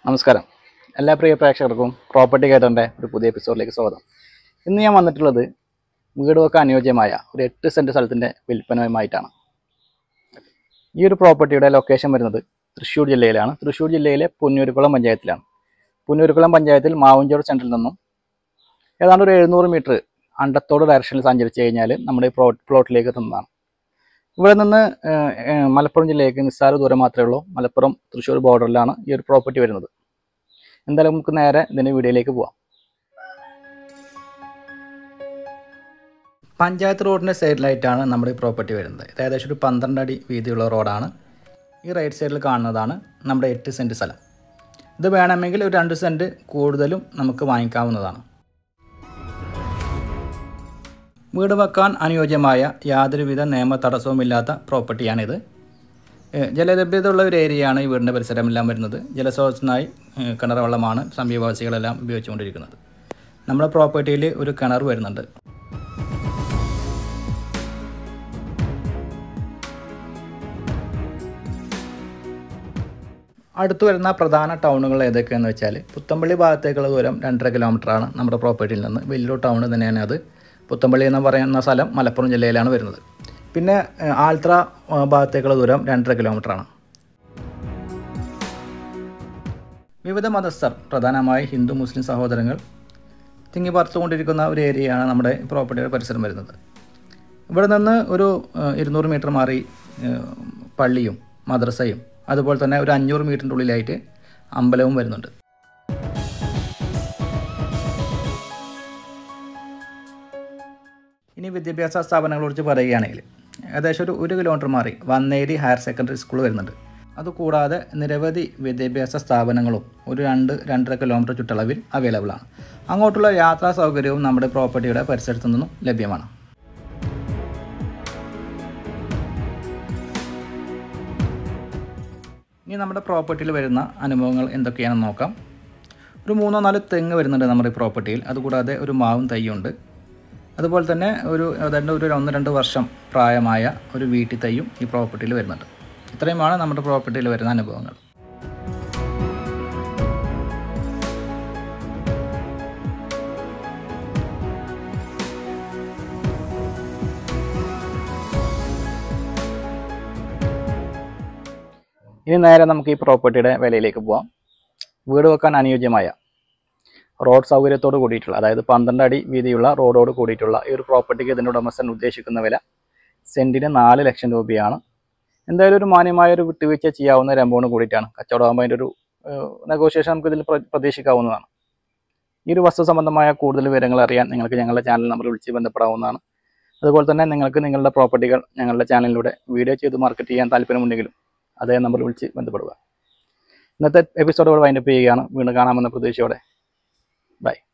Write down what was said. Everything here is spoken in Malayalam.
നമസ്കാരം എല്ലാ പ്രിയ പ്രേക്ഷകർക്കും പ്രോപ്പർട്ടി ഗൈഡറിൻ്റെ ഒരു പുതിയ എപ്പിസോഡിലേക്ക് സ്വാഗതം ഇന്ന് ഞാൻ വന്നിട്ടുള്ളത് വീട് വെക്കാൻ അനുയോജ്യമായ ഒരു എട്ട് സെൻറ്റ് സ്ഥലത്തിൻ്റെ വിൽപ്പനയുമായിട്ടാണ് ഈ ഒരു പ്രോപ്പർട്ടിയുടെ ലൊക്കേഷൻ വരുന്നത് തൃശ്ശൂർ ജില്ലയിലാണ് തൃശ്ശൂർ ജില്ലയിലെ പുന്നൂരുകുളം പഞ്ചായത്തിലാണ് പുന്നൂരുകുളം പഞ്ചായത്തിൽ മാവുഞ്ചോട് സെൻറ്ററിൽ നിന്നും ഏതാണ്ട് ഒരു എഴുന്നൂറ് മീറ്റർ അണ്ടത്തോട് ഡയറക്ഷനിൽ സഞ്ചരിച്ച് കഴിഞ്ഞാൽ നമ്മുടെ ഈ പ്ലോട്ട് പ്ലോട്ടിലേക്ക് എത്തുന്നതാണ് ഇവിടെ നിന്ന് ഏഹ്, ഏഹ്, മലപ്പുറം ജില്ലയിലേക്ക് നിസ്സാര ദൂരം മാത്രമേ ഉള്ളൂ മലപ്പുറം തൃശ്ശൂർ ബോർഡറിലാണ് ഈ ഒരു പ്രോപ്പർട്ടി വരുന്നത് എന്തായാലും നമുക്ക് നേരെ ഇതിൻ്റെ വീഡിയോയിലേക്ക് പോവാം പഞ്ചായത്ത് റോഡിൻ്റെ സൈഡിലായിട്ടാണ് നമ്മുടെ ഈ പ്രോപ്പർട്ടി വരുന്നത് ഇത് ഏകദേശം ഒരു പന്ത്രണ്ട് അടി വീതിയുള്ള റോഡാണ് ഈ റൈറ്റ് സൈഡിൽ കാണുന്നതാണ് നമ്മുടെ എട്ട് സെൻറ്റ് സ്ഥലം ഇത് വേണമെങ്കിൽ ഒരു രണ്ട് സെൻറ്റ് കൂടുതലും നമുക്ക് വാങ്ങിക്കാവുന്നതാണ് വീട് വെക്കാൻ അനുയോജ്യമായ യാതൊരുവിധ നിയമ തടസ്സവുമില്ലാത്ത പ്രോപ്പർട്ടിയാണിത് ഏഹ് ജലലഭ്യതയുള്ള ഒരു ഏരിയയാണ് ഈ വീടിൻ്റെ പരിസരമെല്ലാം വരുന്നത് ജലസ്രോതസ്സിനായി ഏഹ് കിണർ വെള്ളമാണ് സമീപവാസികളെല്ലാം ഉപയോഗിച്ചുകൊണ്ടിരിക്കുന്നത് നമ്മുടെ പ്രോപ്പർട്ടിയിൽ ഒരു കിണർ വരുന്നുണ്ട് അടുത്ത് വരുന്ന പ്രധാന ടൗണുകൾ ഏതൊക്കെയെന്ന് വെച്ചാൽ പുത്തമ്പള്ളി ഭാഗത്തേക്കുള്ള ദൂരം രണ്ടര കിലോമീറ്ററാണ് നമ്മുടെ പ്രോപ്പർട്ടിയിൽ നിന്ന് വലിയൊരു ടൗൺ തന്നെയാണ് അത് പുത്തമ്പള്ളി എന്ന് പറയുന്ന സ്ഥലം മലപ്പുറം ജില്ലയിലാണ് വരുന്നത് പിന്നെ ഏഹ്, ആൽത്ര ഏഹ്, ഭാഗത്തേക്കുള്ള ദൂരം രണ്ടര കിലോമീറ്ററാണ് വിവിധ മതസ്ഥർ പ്രധാനമായി ഹിന്ദു മുസ്ലിം സഹോദരങ്ങൾ തിങ്ങി പറിച്ചുകൊണ്ടിരിക്കുന്ന ഒരു ഏരിയയാണ് നമ്മുടെ പ്രോപ്പർട്ടിയുടെ പരിസരം വരുന്നത് ഇവിടെ നിന്ന് ഒരു ഏഹ്, ഇരുന്നൂറ് മീറ്റർ മാറി ഏഹ്, പള്ളിയും മദ്രസയും അതുപോലെ തന്നെ ഒരു അഞ്ഞൂറ് മീറ്ററിൻ്റെ ഉള്ളിലായിട്ട് അമ്പലവും വരുന്നുണ്ട് ഇനി വിദ്യാഭ്യാസ സ്ഥാപനങ്ങളെക്കുറിച്ച് പറയുകയാണെങ്കിൽ ഏകദേശം ഒരു ഒരു കിലോമീറ്റർ മാറി വന്നേരി ഹയർ സെക്കൻഡറി സ്കൂൾ വരുന്നുണ്ട് അതുകൂടാതെ നിരവധി വിദ്യാഭ്യാസ സ്ഥാപനങ്ങളും ഒരു രണ്ട് രണ്ടര കിലോമീറ്റർ ചുറ്റളവിൽ അവൈലബിൾ ആണ് അങ്ങോട്ടുള്ള യാത്രാ സൗകര്യവും നമ്മുടെ പ്രോപ്പർട്ടിയുടെ പരിസരത്തു നിന്നും ലഭ്യമാണ് ഇനി നമ്മുടെ പ്രോപ്പർട്ടിയിൽ വരുന്ന അനുഭവങ്ങൾ എന്തൊക്കെയാണെന്ന് നോക്കാം ഒരു മൂന്നോ നാല് തെങ്ങ് വരുന്നുണ്ട് നമ്മുടെ ഈ പ്രോപ്പർട്ടിയിൽ അതുകൂടാതെ ഒരു മാവും തൈയുണ്ട് അതുപോലെ തന്നെ ഒരു ഏതാണ്ട് ഒരു ഒന്ന് രണ്ട് വർഷം പ്രായമായ ഒരു വീട്ടി തൈയും ഈ പ്രോപ്പർട്ടിയിൽ വരുന്നുണ്ട് ഇത്രയുമാണ് നമ്മുടെ പ്രോപ്പർട്ടിയിൽ വരുന്ന അനുഭവങ്ങൾ ഇനി നേരെ നമുക്ക് ഈ പ്രോപ്പർട്ടിയുടെ വിലയിലേക്ക് പോവാം വീട് വെക്കാൻ അനുയോജ്യമായ റോഡ് സൗകര്യത്തോട് കൂടിയിട്ടുള്ള അതായത് പന്ത്രണ്ട് അടി വീതിയുള്ള റോഡോട് കൂടിയിട്ടുള്ള ഈ ഒരു പ്രോപ്പർട്ടിക്ക് ഇതിൻ്റെ ഉടമസ്ഥൻ ഉദ്ദേശിക്കുന്ന വില സെൻറ്റിന് നാല് ലക്ഷം രൂപയാണ് എന്തായാലും ഒരു മാന്യമായ ഒരു വിട്ടുവീഴ്ച ചെയ്യാവുന്ന ഒരു എമൗണ്ട് കൂടിയിട്ടാണ് കച്ചവടമാകുമ്പോൾ അതിൻ്റെ ഒരു നെഗോഷിയേഷൻ നമുക്ക് ഇതിൽ പ്ര- പ്രതീക്ഷിക്കാവുന്നതാണ് ഈ ഒരു വസ്തു സംബന്ധമായ കൂടുതൽ വിവരങ്ങൾ അറിയാൻ നിങ്ങൾക്ക് ഞങ്ങളുടെ ചാനൽ നമ്പർ വിളിച്ച് ബന്ധപ്പെടാവുന്നതാണ് അതുപോലെ തന്നെ നിങ്ങൾക്ക് നിങ്ങളുടെ പ്രോപ്പർട്ടികൾ ഞങ്ങളുടെ ചാനലിലൂടെ വീഡിയോ ചെയ്ത് മാർക്കറ്റ് ചെയ്യാൻ താല്പര്യമുണ്ടെങ്കിലും അതേ നമ്പർ വിളിച്ച് ബന്ധപ്പെടുക ഇന്നത്തെ എപ്പിസോഡ് ഇവിടെ വൈൻഡപ്പ് ചെയ്യുകയാണ് വീണ്ടും കാണാമെന്ന പ്രതീക്ഷയോടെ ബൈ